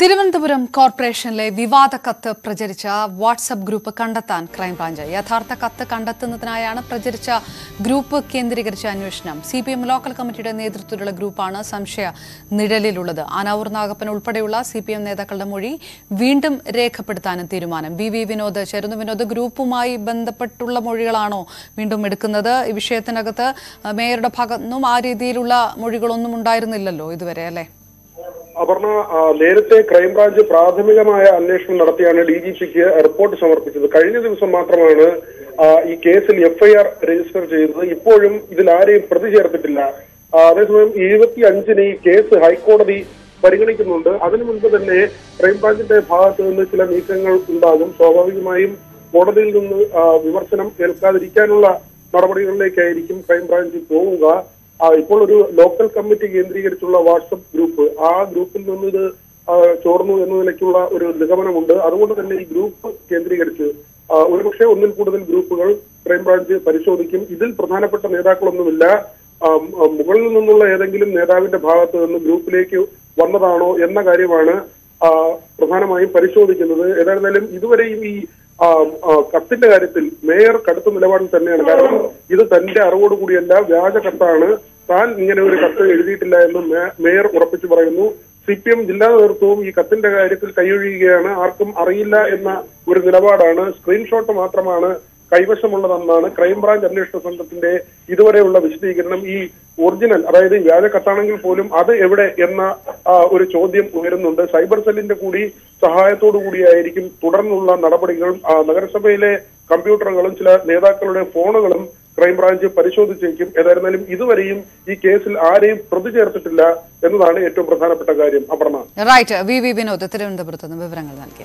തിരുവനന്തപുരം കോർപ്പറേഷനിലെ വിവാദ കത്ത് പ്രചരിച്ച വാട്സപ്പ് ഗ്രൂപ്പ് കണ്ടെത്താൻ ക്രൈംബ്രാഞ്ച് യഥാർത്ഥ കത്ത് കണ്ടെത്തുന്നതിനായാണ് പ്രചരിച്ച ഗ്രൂപ്പ് കേന്ദ്രീകരിച്ച അന്വേഷണം സി പി എം ലോക്കൽ കമ്മിറ്റിയുടെ നേതൃത്വത്തിലുള്ള ഗ്രൂപ്പാണ് സംശയ നിഴലിലുള്ളത് അനൌർ നാഗപ്പൻ ഉൾപ്പെടെയുള്ള സി പി എം നേതാക്കളുടെ മൊഴി വീണ്ടും രേഖപ്പെടുത്താനും തീരുമാനം വി വി വിനോദ് ചേരുന്നു വിനോദ് ഗ്രൂപ്പുമായി ബന്ധപ്പെട്ടുള്ള മൊഴികളാണോ വീണ്ടും എടുക്കുന്നത് ഈ വിഷയത്തിനകത്ത് മേയറുടെ ഭാഗത്തുനിന്നും ആ രീതിയിലുള്ള മൊഴികളൊന്നും ഉണ്ടായിരുന്നില്ലല്ലോ ഇതുവരെ അല്ലേ അപർണ ആ, നേരത്തെ ക്രൈംബ്രാഞ്ച് പ്രാഥമികമായ അന്വേഷണം നടത്തിയാണ് ഡി ജി പിക്ക് റിപ്പോർട്ട് സമർപ്പിച്ചത് കഴിഞ്ഞ ദിവസം മാത്രമാണ് ആ, ഈ കേസിൽ എഫ്ഐആർ രജിസ്റ്റർ ചെയ്തത് ഇപ്പോഴും ഇതിൽ ആരെയും പ്രതി ചേർത്തിട്ടില്ല ആ, അതേസമയം ഇരുപത്തി അഞ്ചിന് ഈ കേസ് ഹൈക്കോടതി പരിഗണിക്കുന്നുണ്ട് അതിനു മുൻപ് തന്നെ ക്രൈംബ്രാഞ്ചിന്റെ ഭാഗത്ത് നിന്ന് ചില നീക്കങ്ങൾ ഉണ്ടാകും സ്വാഭാവികമായും കോടതിയിൽ നിന്ന് ആ, വിമർശനം ഏൽക്കാതിരിക്കാനുള്ള നടപടികളിലേക്കായിരിക്കും ക്രൈംബ്രാഞ്ച് പോവുക ആ, ഇപ്പോൾ ഒരു ലോക്കൽ കമ്മിറ്റി കേന്ദ്രീകരിച്ചുള്ള വാട്സപ്പ് ഗ്രൂപ്പ് ആ ഗ്രൂപ്പിൽ നിന്ന് ഇത് ആ, ചോർന്നു എന്ന നിലയ്ക്കുള്ള ഒരു നിഗമനമുണ്ട് അതുകൊണ്ട് തന്നെ ഈ ഗ്രൂപ്പ് കേന്ദ്രീകരിച്ച് ആ, ഒരുപക്ഷെ ഒന്നിൽ കൂടുതൽ ഗ്രൂപ്പുകൾ ക്രൈംബ്രാഞ്ച് പരിശോധിക്കും ഇതിൽ പ്രധാനപ്പെട്ട നേതാക്കളൊന്നുമില്ല ആ, ആ, മുകളിൽ നിന്നുള്ള ഏതെങ്കിലും നേതാവിന്റെ ഭാഗത്ത് നിന്ന് ഗ്രൂപ്പിലേക്ക് വന്നതാണോ എന്ന കാര്യമാണ് ആ, പ്രധാനമായും പരിശോധിക്കുന്നത് ഏതായിരുന്നാലും ഇതുവരെയും ഈ ആ, ആ, കത്തിന്റെ കാര്യത്തിൽ മേയർ കടുത്ത നിലപാടിൽ തന്നെയാണ് കാരണം ഇത് തന്റെ അറിവോടുകൂടിയല്ല വ്യാജ കത്താണ് താൻ ഇങ്ങനെ ഒരു കത്ത് എഴുതിയിട്ടില്ല എന്ന് മേ- മേയർ ഉറപ്പിച്ചു പറയുന്നു സി പി എം ജില്ലാ നേതൃത്വവും ഈ കത്തിന്റെ കാര്യത്തിൽ കൈയൊഴിയുകയാണ് ആർക്കും അറിയില്ല എന്ന ഒരു നിലപാടാണ് സ്ക്രീൻഷോട്ട് മാത്രമാണ് കൈവശമുള്ളതെന്നാണ് ക്രൈംബ്രാഞ്ച് അന്വേഷണ സംഘത്തിന്റെ ഇതുവരെയുള്ള വിശദീകരണം ഈ ഒറിജിനൽ അതായത് ഈ വ്യാജ കത്താണെങ്കിൽ പോലും അത് എവിടെ എന്ന ആ, ഒരു ചോദ്യം ഉയരുന്നുണ്ട് സൈബർ സെല്ലിന്റെ കൂടി സഹായത്തോടു കൂടിയായിരിക്കും തുടർന്നുള്ള നടപടികളും ആ, നഗരസഭയിലെ കമ്പ്യൂട്ടറുകളും ചില നേതാക്കളുടെ ഫോണുകളും ക്രൈംബ്രാഞ്ച് പരിശോധിച്ചേക്കും ഏതായിരുന്നാലും ഇതുവരെയും ഈ കേസിൽ ആരെയും പ്രതി ചേർത്തിട്ടില്ല എന്നതാണ് ഏറ്റവും പ്രധാനപ്പെട്ട കാര്യം Aparna right V V Vinod തിരുവനന്തപുരത്ത് നിന്ന് വിവരങ്ങൾ നൽകിയത്